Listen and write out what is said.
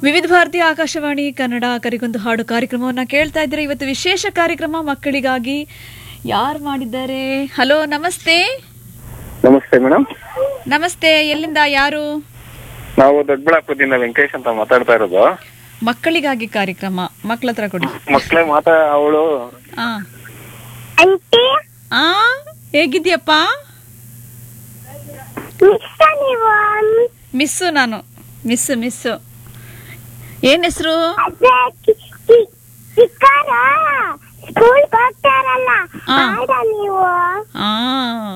ವಿವಿಧ ಭಾರತಿ ಆಕಾಶವಾಣಿ ಕನ್ನಡ ಕರಿಗೊಂದು ಹಾಡು ಕಾರ್ಯಕ್ರಮವನ್ನ ಕೇಳ್ತಾ ಇದ್ರೆ ಇವತ್ತು ವಿಶೇಷ ಕಾರ್ಯಕ್ರಮ ಮಕ್ಕಳಿಗಾಗಿ ಯಾರು ಮಾಡಿದ್ದಾರೆ ಹಲೋ ನಮಸ್ತೆ ನಮಸ್ತೆ ಮೇಡಮ್ ನಮಸ್ತೆ ಎಲ್ಲಿಂದ ಯಾರು ನಾವು ದೊಡ್ಡಬಳ್ಳಾಪುರದಿಂದ ವೆಂಕಟೇಶ್ ಅಂತ ಮಾತಾಡ್ತಾ ಇರೋದು ಮಕ್ಕಳಿಗಾಗಿ ಕಾರ್ಯಕ್ರಮ ಮಕ್ಕಳ ಹತ್ರ ಕೊಡಿ ಮಕ್ಳೇ ಮಾತಾ ಅವಳು ಆ ಅಂಟಿ ಆ ಹೇಗಿದ್ಯಪ್ಪ ಮಿಸ್ಸ ನೀವು ಮಿಸ್ಸು ನಾನು ಮಿಸ್ಸು ಮಿಸ್ಸು ಏನ್ ಹೆಸರು ಅದೇ ಕಿ- ಕಿ- ಚಿಕ್ಕಾರ ಸ್ಕೂಲ್ ಹೋಗ್ತಾರಲ್ಲ ಆ. ಆಡ ನೀವು ಆ